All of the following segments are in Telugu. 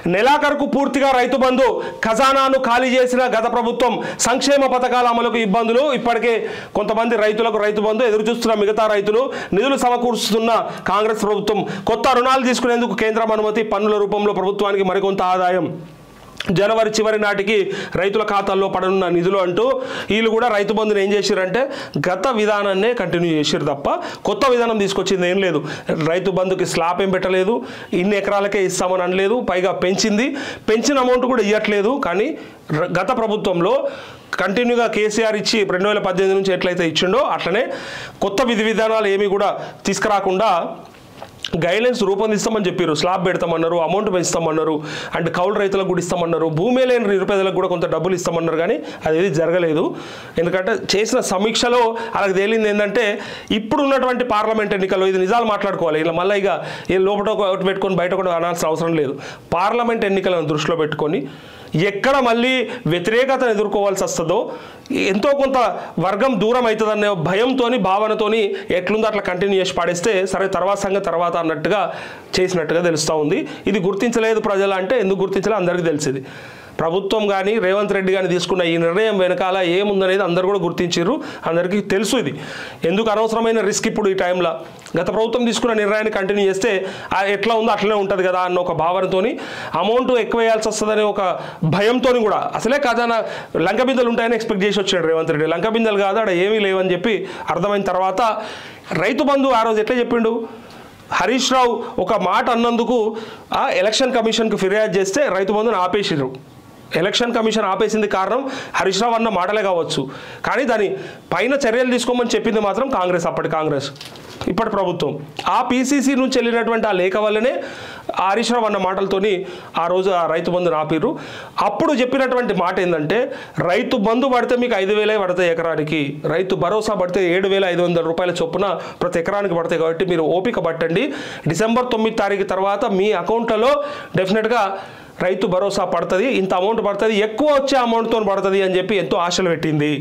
నెలాఖరుకు పూర్తిగా రైతు బంధు ఖజానాను ఖాళీ చేసిన గత ప్రభుత్వం సంక్షేమ పథకాల అమలుకు ఇబ్బందులు ఇప్పటికే కొంతమంది రైతులకు రైతు బంధు ఎదురు చూస్తున్న మిగతా రైతులు నిధులు సమకూరుస్తున్న కాంగ్రెస్ ప్రభుత్వం కొత్త రుణాలు తీసుకునేందుకు కేంద్రం అనుమతి పన్నుల రూపంలో ప్రభుత్వానికి మరికొంత ఆదాయం జనవరి చివరి నాటికి రైతుల ఖాతాల్లో పడనున్న నిధులు అంటూ వీళ్ళు కూడా రైతు బంధుని ఏం చేశారంటే గత విధానాన్నే కంటిన్యూ చేసారు తప్ప కొత్త విధానం తీసుకొచ్చింది ఏం లేదు రైతు బంధుకి స్లాబ్ ఏం పెట్టలేదు ఇన్ని ఎకరాలకే ఇస్తామని అనలేదు పైగా పెంచింది పెంచిన అమౌంట్ కూడా ఇవ్వట్లేదు కానీ ర- గత ప్రభుత్వంలో కంటిన్యూగా కేసీఆర్ ఇచ్చి రెండు వేల పద్దెనిమిది నుంచి ఎట్లయితే ఇచ్చిండో అట్లనే కొత్త విధి విధానాలు ఏమీ కూడా తీసుకురాకుండా గైడ్లైన్స్ రూపొందిస్తామని చెప్పారు స్లాబ్ పెడతామన్నారు అమౌంట్ పెంచుతామన్నారు అండ్ కౌలు రైతులకు కూడా ఇస్తామన్నారు భూమి లేని నిరుపేదలకు కూడా కొంత డబ్బులు ఇస్తామన్నారు కానీ అది ఏది జరగలేదు ఎందుకంటే చేసిన సమీక్షలో అలాగ తేలింది ఏంటంటే ఇప్పుడు ఉన్నటువంటి పార్లమెంట్ ఎన్నికల్లో ఇది నిజాలు మాట్లాడుకోవాలి ఇలా మళ్ళీ ఇక ఏ లోపల ఒకటి పెట్టుకొని బయట కూడా అనాల్సిన అవసరం లేదు పార్లమెంట్ ఎన్నికలను దృష్టిలో పెట్టుకొని ఎక్కడ మళ్ళీ వ్యతిరేకతను ఎదుర్కోవాల్సి వస్తుందో ఎంతో కొంత వర్గం దూరం అవుతుందనే భయంతోని భావనతోని ఎట్లుందో అట్లా కంటిన్యూ చేసి పాడేస్తే సరే తర్వాత సంగతి తర్వాత అన్నట్టుగా చేసినట్టుగా తెలుస్తూ ఉంది ఇది గుర్తించలేదు ప్రజలు అంటే ఎందుకు గుర్తించలేదు అందరికీ తెలిసింది ప్రభుత్వం కానీ రేవంత్ రెడ్డి కానీ తీసుకున్న ఈ నిర్ణయం వెనకాల ఏముందనేది అందరూ కూడా గుర్తించారు అందరికీ తెలుసు ఇది ఎందుకు అనవసరమైన రిస్క్ ఇప్పుడు ఈ టైంలో గత ప్రభుత్వం తీసుకున్న నిర్ణయాన్ని కంటిన్యూ చేస్తే ఆ ఎట్లా ఉందో అట్లనే ఉంటుంది కదా అన్న ఒక భావనతోని అమౌంట్ ఎక్కువ వేయాల్సి వస్తుందనే ఒక భయంతో కూడా అసలే ఖజానా లంక బిందెలు ఉంటాయని ఎక్స్పెక్ట్ చేసి వచ్చాడు రేవంత్ రెడ్డి లంక బిందెలు కాదు అక్కడ ఏమీ లేవని చెప్పి అర్థమైన తర్వాత రైతు బంధు ఆ రోజు ఎట్లా చెప్పిండు హరీష్ రావు ఒక మాట అన్నందుకు ఆ ఎలక్షన్ కమిషన్కి ఫిర్యాదు చేస్తే రైతు బంధుని ఆపేసిర్రు ఎలక్షన్ కమిషన్ ఆపేసింది కారణం హరీష్ రావు అన్న మాటలే కావచ్చు కానీ దాని పైన చర్యలు తీసుకోమని చెప్పింది మాత్రం కాంగ్రెస్ అప్పటి కాంగ్రెస్ ఇప్పటి ప్రభుత్వం ఆ పీసీసీ నుంచి వెళ్ళినటువంటి ఆ లేఖ వల్లనే ఆ హరీష్ రావు అన్న మాటలతోని ఆ రోజు ఆ రైతు బంధుని ఆపిర్రు అప్పుడు చెప్పినటువంటి మాట ఏంటంటే రైతు బంధు పడితే మీకు ఐదు వేలే పడతాయి ఎకరానికి రైతు భరోసా పడితే ఏడు వేల ఐదు వందల రూపాయల చొప్పున ప్రతి ఎకరానికి పడతాయి కాబట్టి మీరు ఓపిక పట్టండి డిసెంబర్ తొమ్మిది తారీఖు తర్వాత మీ అకౌంట్లలో డెఫినెట్గా రైతు భరోసా పడుతుంది ఇంత అమౌంట్ పడుతుంది ఎక్కువ వచ్చే అమౌంట్తో పడుతుంది అని చెప్పి ఎంతో ఆశలు పెట్టింది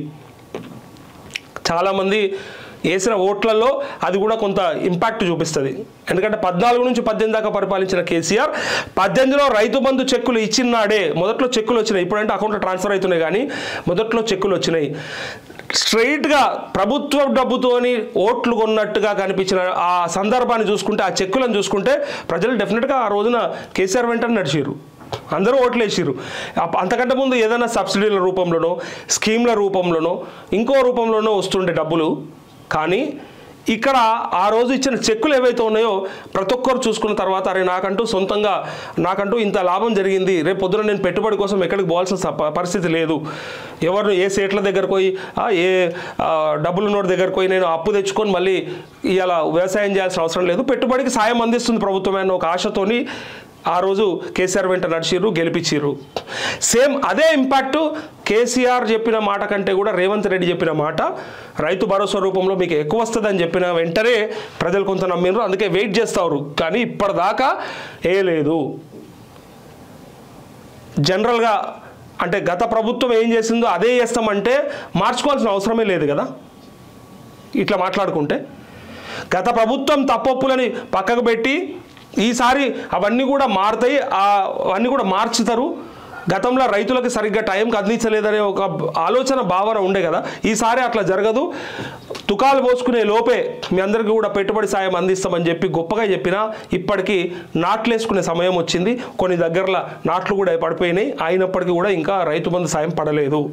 చాలామంది వేసిన ఓట్లలో అది కూడా కొంత ఇంపాక్ట్ చూపిస్తుంది ఎందుకంటే పద్నాలుగు నుంచి పద్దెనిమిది దాకా పరిపాలించిన కేసీఆర్ పద్దెనిమిదిలో రైతు బంధు చెక్కులు ఇచ్చినాడే మొదట్లో చెక్కులు వచ్చినాయి ఇప్పుడంటే అకౌంట్లో ట్రాన్స్ఫర్ అవుతున్నాయి కానీ మొదట్లో చెక్కులు వచ్చినాయి స్ట్రైట్గా ప్రభుత్వ డబ్బుతోని ఓట్లు కొన్నట్టుగా కనిపించిన ఆ సందర్భాన్ని చూసుకుంటే ఆ చెక్కులను చూసుకుంటే ప్రజలు డెఫినెట్గా ఆ రోజున కేసీఆర్ వెంటనే నడిచారు అందరూ ఓట్లు వేసిర్రు అప్ప- అంతకంటే ముందు ఏదైనా సబ్సిడీల రూపంలోనో స్కీమ్ల రూపంలోనో ఇంకో రూపంలోనో వస్తుండే డబ్బులు కానీ ఇక్కడ ఆ రోజు ఇచ్చిన చెక్కులు ఏవైతే ఉన్నాయో ప్రతి ఒక్కరు చూసుకున్న తర్వాత అరే నాకంటూ సొంతంగా నాకంటూ ఇంత లాభం జరిగింది రేపు పొద్దున నేను పెట్టుబడి కోసం ఎక్కడికి పోవాల్సిన స- ప- పరిస్థితి లేదు ఎవరు ఏ సేట్ల దగ్గరకు పోయి ఆ, ఏ ఆ, డబ్బులు నోటి దగ్గరకు పోయి నేను అప్పు తెచ్చుకొని మళ్ళీ ఇలా వ్యవసాయం చేయాల్సిన అవసరం లేదు పెట్టుబడికి సాయం అందిస్తుంది ప్రభుత్వమే అన్న ఒక ఆశతోని ఆ రోజు కేసీఆర్ వెంట నడిచిర్రు గెలిపించిర్రు సేమ్ అదే ఇంపాక్ట్ కేసీఆర్ చెప్పిన మాట కంటే కూడా రేవంత్ రెడ్డి చెప్పిన మాట రైతు భరోసా రూపంలో మీకు ఎక్కువ వస్తుందని చెప్పిన వెంటనే ప్రజలు కొంత నమ్మినారు అందుకే వెయిట్ చేస్తారు కానీ ఇప్పటిదాకా ఏ లేదు జనరల్గా అంటే గత ప్రభుత్వం ఏం చేసిందో అదే చేస్తామంటే మార్చుకోవాల్సిన అవసరమే లేదు కదా ఇట్లా మాట్లాడుకుంటే గత ప్రభుత్వం తప్పొప్పులని పక్కకు పెట్టి ఈసారి అవన్నీ కూడా మారుతాయి ఆ అవన్నీ కూడా మార్చుతారు గతంలో రైతులకు సరిగ్గా టైంకి అందించలేదనే ఒక ఆలోచన భావన ఉండే కదా ఈసారి అట్లా జరగదు తుకాలు పోసుకునే లోపే మీ అందరికీ కూడా పెట్టుబడి సాయం అందిస్తామని చెప్పి గొప్పగా చెప్పినా ఇప్పటికీ నాట్లు వేసుకునే సమయం వచ్చింది కొన్ని దగ్గరలో నాట్లు కూడా పడిపోయినాయి అయినప్పటికీ కూడా ఇంకా రైతు బంధు సాయం పడలేదు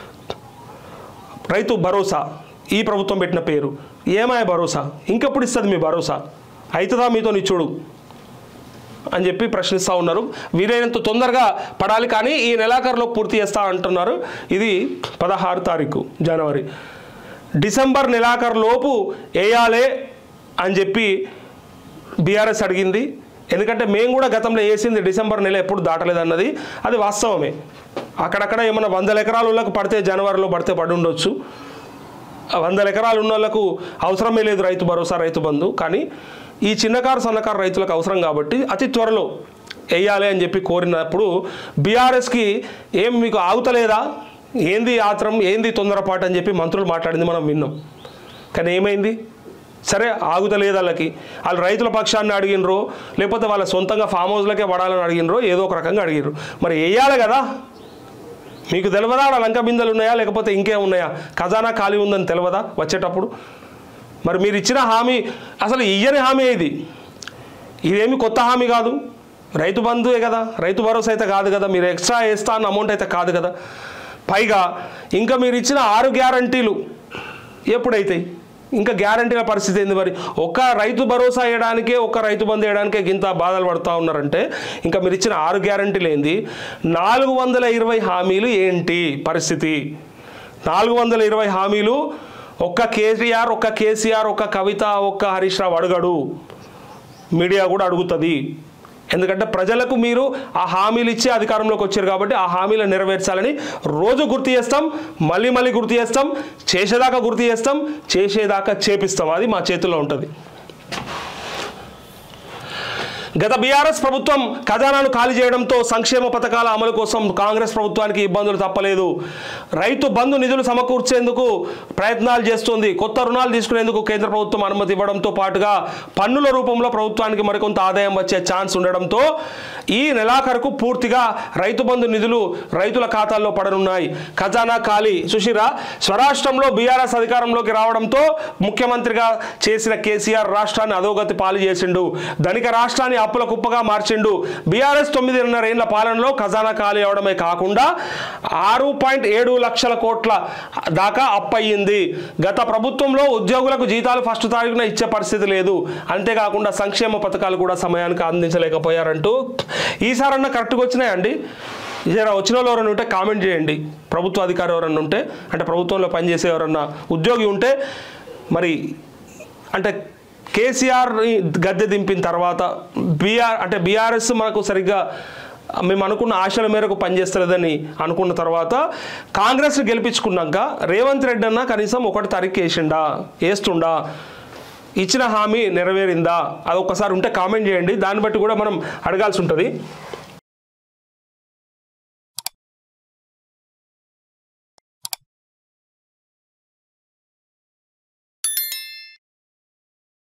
రైతు భరోసా ఈ ప్రభుత్వం పెట్టిన పేరు ఏమాయ భరోసా ఇంకెప్పుడు ఇస్తుంది మీ భరోసా అవుతుందా మీతో నిచ్చుడు అని చెప్పి ప్రశ్నిస్తూ ఉన్నారు వీలైనంత తొందరగా పడాలి కానీ ఈ నెలాఖరులో పూర్తి చేస్తా అంటున్నారు ఇది పదహారు తారీఖు జనవరి డిసెంబర్ నెలాఖరు లోపు వేయాలే అని చెప్పి బీఆర్ఎస్ అడిగింది ఎందుకంటే మేము కూడా గతంలో వేసింది డిసెంబర్ నెల ఎప్పుడు దాటలేదన్నది అది వాస్తవమే అక్కడక్కడ ఏమైనా వందల ఎకరాల వాళ్ళకు పడితే జనవరిలో పడితే పడి ఉండొచ్చు ఆ వందల ఎకరాలు ఉన్న వాళ్ళకు అవసరమే లేదు రైతు భరోసా రైతు బంధు కానీ ఈ చిన్నకారు సన్నకారు రైతులకు అవసరం కాబట్టి అతి త్వరలో వేయాలి అని చెప్పి కోరినప్పుడు బీఆర్ఎస్కి ఏం మీకు ఆగుతలేదా ఏంది ఆత్రం ఏంది తొందరపాటు అని చెప్పి మంత్రులు మాట్లాడింది మనం విన్నాం కానీ ఏమైంది సరే ఆగుతలేదు వాళ్ళకి వాళ్ళు రైతుల పక్షాన్ని అడిగినరు లేకపోతే వాళ్ళ సొంతంగా ఫామ్ హౌస్లకే పడాలని అడిగినరు ఏదో ఒక రకంగా అడిగినరు మరి వేయాలి కదా మీకు తెలియదా ఆడ లంక బిందెలు ఉన్నాయా లేకపోతే ఇంకేం ఉన్నాయా ఖజానా ఖాళీ ఉందని తెలియదా వచ్చేటప్పుడు మరి మీరు ఇచ్చిన హామీ అసలు ఇయ్యని హామీ ఇది ఇదేమి కొత్త హామీ కాదు రైతు బంధువే కదా రైతు భరోసా అయితే కాదు కదా మీరు ఎక్స్ట్రా వేస్తా అన్న అమౌంట్ అయితే కాదు కదా పైగా ఇంకా మీరు ఇచ్చిన ఆరు గ్యారంటీలు ఎప్పుడైతాయి ఇంకా గ్యారంటీల పరిస్థితి ఏంది మరి ఒక్క రైతు భరోసా వేయడానికే ఒక్క రైతు బంధు వేయడానికే ఇంత బాధలు పడుతూ ఉన్నారంటే ఇంకా మీరు ఇచ్చిన ఆరు గ్యారంటీలు ఏంది నాలుగు వందల ఇరవై హామీలు ఏంటి పరిస్థితి నాలుగు వందల ఇరవై హామీలు ఒక్క కేసీఆర్ ఒక్క కేసీఆర్ ఒక్క కవిత ఒక్క హరీష్ రావు అడగడు మీడియా కూడా అడుగుతుంది ఎందుకంటే ప్రజలకు మీరు ఆ హామీలు ఇచ్చి అధికారంలోకి వచ్చారు కాబట్టి ఆ హామీలను నెరవేర్చాలని రోజు గుర్తు చేస్తాం మళ్ళీ మళ్ళీ గుర్తు చేస్తాం చేసేదాకా గుర్తు చేస్తాం చేసేదాకా చేపిస్తాం అది మా చేతుల్లో ఉంటుంది గత బీఆర్ఎస్ ప్రభుత్వం ఖజానాను ఖాళీ చేయడంతో సంక్షేమ పథకాల అమలు కోసం కాంగ్రెస్ ప్రభుత్వానికి ఇబ్బందులు తప్పలేదు రైతు బంధు నిధులు సమకూర్చేందుకు ప్రయత్నాలు చేస్తుంది కొత్త రుణాలు తీసుకునేందుకు కేంద్ర ప్రభుత్వం అనుమతి ఇవ్వడంతో పాటుగా పన్నుల రూపంలో ప్రభుత్వానికి మరికొంత ఆదాయం వచ్చే ఛాన్స్ ఉండడంతో ఈ నెలాఖరుకు పూర్తిగా రైతు బంధు నిధులు రైతుల ఖాతాల్లో పడనున్నాయి ఖజానా ఖాళీ సుశీరా స్వరాష్ట్రంలో బీఆర్ఎస్ అధికారంలోకి రావడంతో ముఖ్యమంత్రిగా చేసిన కేసీఆర్ రాష్ట్రాన్ని అధోగతి పాలు చేసిండు ధనిక రాష్ట్రాన్ని అప్పుల కుప్పగా మార్చిండు బీఆర్ఎస్ తొమ్మిదిన్నర ఏళ్ల పాలనలో ఖజానా ఖాళీ అవడమే కాకుండా ఆరు పాయింట్ ఏడు లక్షల కోట్ల దాకా అప్పయ్యింది గత ప్రభుత్వంలో ఉద్యోగులకు జీతాలు ఫస్ట్ తారీఖున ఇచ్చే పరిస్థితి లేదు అంతేకాకుండా సంక్షేమ పథకాలు కూడా సమయానికి అందించలేకపోయారంటూ ఈసారన్నా కరెక్ట్గా వచ్చినాయండి జర వచ్చిన వాళ్ళు ఎవరైనా ఉంటే కామెంట్ చేయండి ప్రభుత్వ అధికారి ఎవరన్నా ఉంటే అంటే ప్రభుత్వంలో పనిచేసే ఎవరన్నా ఉద్యోగి ఉంటే మరి అంటే కేసీఆర్ గద్దె దింపిన తర్వాత బీఆర్ అంటే బీఆర్ఎస్ మనకు సరిగ్గా మేము అనుకున్న ఆశల మేరకు పనిచేస్తలేదని అనుకున్న తర్వాత కాంగ్రెస్ గెలిపించుకున్నాక రేవంత్ రెడ్డి అన్న కనీసం ఒకటి తారీఖు వేసిండా వేస్తుండా ఇచ్చిన హామీ నెరవేరిందా అది ఒక్కసారి ఉంటే కామెంట్ చేయండి దాన్ని బట్టి కూడా మనం అడగాల్సి ఉంటుంది